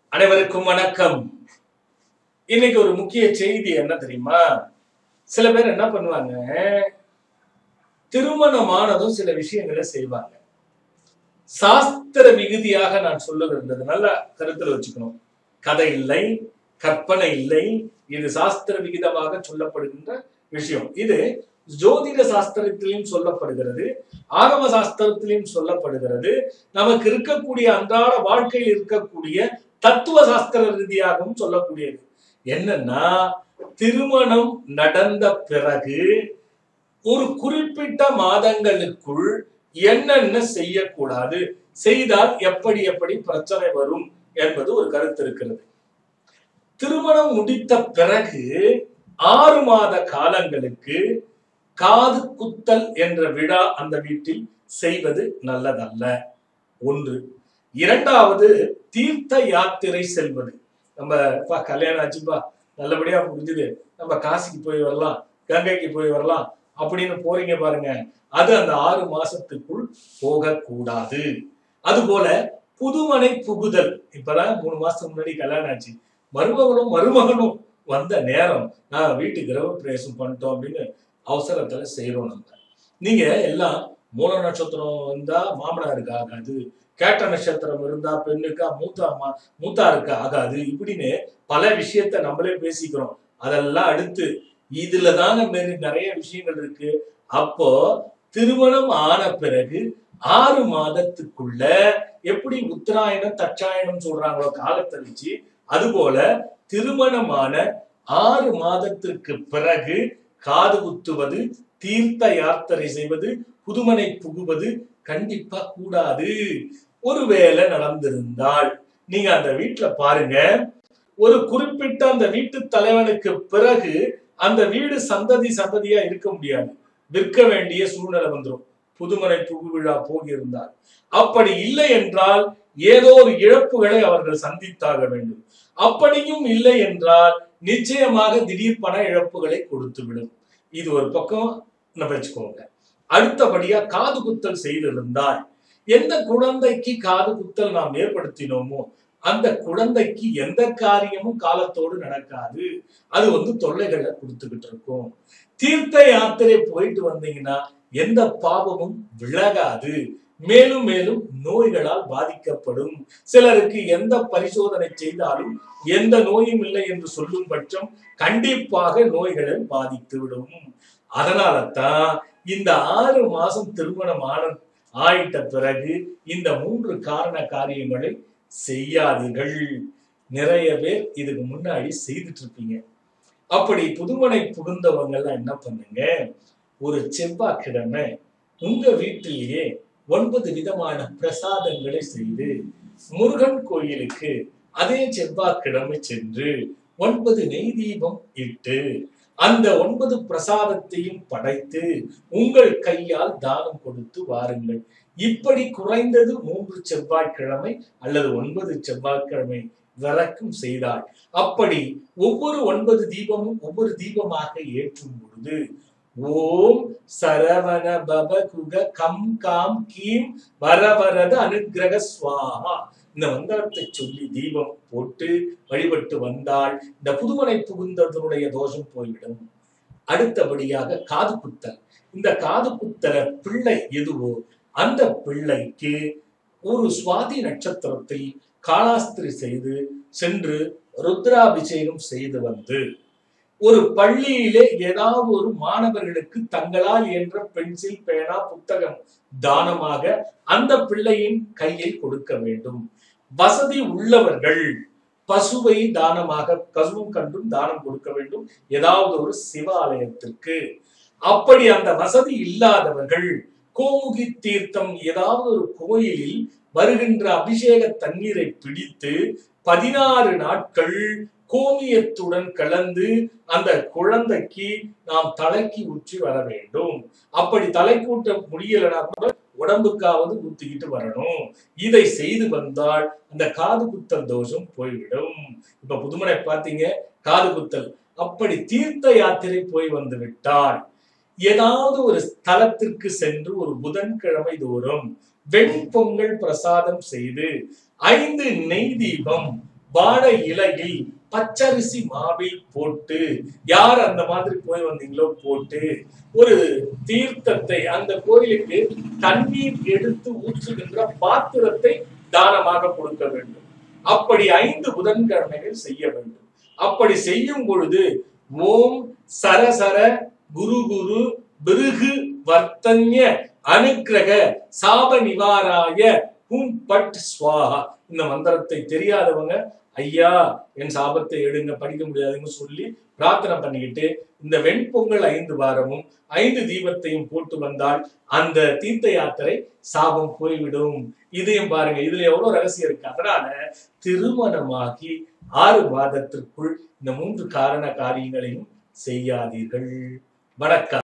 அனைவருக்கும் வணக்கம் இன்னைக்கு ஒரு முக்கிய செய்தி என்ன தெரியுமா சில பேர் என்ன பண்ணுவாங்க திருமணமானதும் சில விஷயங்களை செய்வாங்க சாஸ்திர விகுதியாக நான் சொல்லுகிறது நல்ல கருத்துல வச்சுக்கணும் கதை இல்லை கற்பனை இல்லை இது சாஸ்திர விகிதமாக சொல்லப்படுகின்ற விஷயம் இது ஜோதிட சாஸ்திரத்திலையும் சொல்லப்படுகிறது ஆகம சாஸ்திரத்திலையும் சொல்லப்படுகிறது நமக்கு இருக்கக்கூடிய அன்றாட வாழ்க்கையில் இருக்கக்கூடிய தத்துவ சாஸ்திர ரீதியாகவும் சொல்லக்கூடியது என்னன்னா திருமணம் நடந்த பிறகு ஒரு குறிப்பிட்ட மாதங்களுக்குள் என்னென்ன செய்யக்கூடாது செய்தால் எப்படி எப்படி பிரச்சனை வரும் என்பது ஒரு கருத்து இருக்கிறது திருமணம் முடித்த பிறகு ஆறு மாத காலங்களுக்கு காது குத்தல் என்ற விழா அந்த வீட்டில் செய்வது நல்லதல்ல ஒன்று இரண்டாவது தீர்த்த யாத்திரை செல்வது நம்ம பா கல்யாணம் ஆச்சுப்பா நல்லபடியா முடிஞ்சது நம்ம காசிக்கு போய் வரலாம் கங்கைக்கு போய் வரலாம் அப்படின்னு போறீங்க பாருங்க அது அந்த ஆறு மாசத்துக்குள் போகக்கூடாது அதுபோல புதுமனை புகுதல் இப்பதான் மூணு மாசத்துக்கு முன்னாடி கல்யாணம் ஆச்சு மருமகளும் மருமகனும் வந்த நேரம் நான் வீட்டு கிரக பிரவேசம் பண்ணிட்டோம் அப்படின்னு அவசரத்துல செய்யறோம் நம்ம நீங்க எல்லாம் மூல நட்சத்திரம் வந்தா மாமனாருக்கு ஆகாது கேட்ட நட்சத்திரம் இருந்தா பெண்ணுக்கா மூத்தா அம்மா மூத்தாருக்கு ஆகாது இப்படின்னு பல விஷயத்த நம்மளே பேசிக்கிறோம் அதெல்லாம் அடுத்து இதுல தாங்க மாரி நிறைய விஷயங்கள் இருக்கு அப்போ திருமணம் ஆன பிறகு ஆறு மாதத்துக்குள்ள எப்படி உத்தராயணம் தட்சாயணம் சொல்றாங்களோ காலத்தை வச்சு அதுபோல திருமணமான ஆறு மாதத்திற்கு பிறகு காது குத்துவது தீர்த்த யாத்திரை செய்வது புதுமனை புகுவது கண்டிப்பா கூடாது ஒருவேளை நடந்திருந்தால் நீங்க அந்த வீட்டுல பாருங்க ஒரு குறிப்பிட்ட அந்த வீட்டு தலைவனுக்கு பிறகு அந்த வீடு சந்ததி சந்ததியா இருக்க முடியாது விற்க வேண்டிய சூழ்நிலை வந்துடும் புதுமனை புகு விழா போகியிருந்தால் அப்படி இல்லை என்றால் ஏதோ ஒரு இழப்புகளை அவர்கள் சந்தித்தாக வேண்டும் அப்படியும் இல்லை என்றால் நிச்சயமாக திடீர் பண இழப்புகளை கொடுத்து விடும் இது ஒரு பக்கம் நம்ம வச்சுக்கோங்க அடுத்தபடியா காது குத்தல் செய்திருந்தால் எந்த குழந்தைக்கு காது குத்தல் நாம் ஏற்படுத்தினோமோ அந்த குழந்தைக்கு எந்த காரியமும் காலத்தோடு நடக்காது அது வந்து தொல்லைகளை கொடுத்துக்கிட்டு இருக்கும் தீர்த்த யாத்திரை போயிட்டு வந்தீங்கன்னா எந்த பாவமும் விலகாது மேலும் மேலும் நோய்களால் பாதிக்கப்படும் சிலருக்கு எந்த பரிசோதனை செய்தாலும் எந்த நோயும் இல்லை என்று சொல்லும் பட்சம் கண்டிப்பாக நோய்களை பாதித்து விடும் அதனால தான் இந்த ஆறு மாசம் திருமணம் ஆன ஆயிட்ட பிறகு இந்த மூன்று காரண காரியங்களை செய்யாதீர்கள் நிறைய பேர் இதுக்கு முன்னாடி செய்துட்டு இருப்பீங்க அப்படி புதுமனை புகுந்தவங்க எல்லாம் என்ன பண்ணுங்க ஒரு செவ்வாய்க்கிழமை உங்க வீட்டிலேயே ஒன்பது விதமான பிரசாதங்களை செய்து முருகன் கோயிலுக்கு அதே செவ்வாய்க்கிழமை சென்று ஒன்பது நெய் தீபம் இட்டு அந்த ஒன்பது பிரசாதத்தையும் படைத்து உங்கள் கையால் தானம் கொடுத்து வாருங்கள் இப்படி குறைந்தது மூன்று செவ்வாய்க்கிழமை அல்லது ஒன்பது செவ்வாய்க்கிழமை வரைக்கும் செய்தாள் அப்படி ஒவ்வொரு ஒன்பது தீபமும் ஒவ்வொரு தீபமாக ஏற்றும் பொழுது ஓம் சரவண பவ குக கம் காம் கீம் வரவரத அனுக்கிரக சுவாமா இந்த மந்திரத்தை சொல்லி தீபம் போட்டு வழிபட்டு வந்தால் இந்த புதுமனை புகுந்ததனுடைய தோஷம் போய்விடும் அடுத்தபடியாக காது குத்தல் இந்த காது குத்தல பிள்ளை எதுவோ அந்த பிள்ளைக்கு ஒரு சுவாதி நட்சத்திரத்தில் காலாஸ்திரி செய்து சென்று ருத்ராபிஷேகம் செய்து வந்து ஒரு பள்ளியிலே ஏதாவது ஒரு மாணவர்களுக்கு தங்களால் என்ற பென்சில் பேனா புத்தகம் தானமாக அந்த பிள்ளையின் கையில் கொடுக்க வேண்டும் வசதி உள்ளவர்கள் பசுவை தானமாக கசுவும் கண்டும் தானம் கொடுக்க வேண்டும் ஏதாவது ஒரு சிவாலயத்திற்கு அப்படி அந்த வசதி இல்லாதவர்கள் கோமுகி தீர்த்தம் ஏதாவது ஒரு கோயிலில் வருகின்ற அபிஷேக தண்ணீரை பிடித்து பதினாறு நாட்கள் கோமியத்துடன் கலந்து அந்த குழந்தைக்கு நாம் தலைக்கு ஊற்றி வர வேண்டும் அப்படி தலை கூட்ட முடியலனா கூட உடம்புக்காவது ஊத்திக்கிட்டு வரணும் இதை செய்து வந்தால் அந்த காது குத்தல் தோஷம் போய்விடும் இப்ப புதுமனை பார்த்தீங்க காது குத்தல் அப்படி தீர்த்த யாத்திரை போய் வந்து விட்டால் ஏதாவது ஒரு ஸ்தலத்திற்கு சென்று ஒரு புதன்கிழமை தோறும் வெண்பொங்கல் பிரசாதம் செய்து ஐந்து நெய் தீபம் வாழை இலையில் பச்சரிசி மாவில் போட்டு யார் அந்த மாதிரி போய் வந்தீங்களோ போட்டு ஒரு தீர்த்தத்தை அந்த கோயிலுக்கு தண்ணீர் எடுத்து ஊற்றுகின்ற பாத்திரத்தை தானமாக கொடுக்க வேண்டும் அப்படி ஐந்து புதன்கிழமைகள் செய்ய வேண்டும் அப்படி செய்யும் பொழுது ஓம் சரசர குரு குரு பிருகு வர்த்தன்ய அனுக்கிரக சாப நிவாராய ஹும் பட் ஸ்வாஹா இந்த மந்திரத்தை தெரியாதவங்க ஐயா என் சாபத்தை எடுங்க படிக்க முடியாதுன்னு சொல்லி பிரார்த்தனை பண்ணிக்கிட்டு இந்த வெண்பொங்கல் ஐந்து வாரமும் ஐந்து தீபத்தையும் போட்டு வந்தால் அந்த தீர்த்த யாத்திரை சாபம் போய்விடும் இதையும் பாருங்க இதுல எவ்வளவு ரகசியம் இருக்கு அதனால திருமணமாகி ஆறு மாதத்திற்குள் இந்த மூன்று காரண காரியங்களையும் செய்யாதீர்கள் வணக்கம்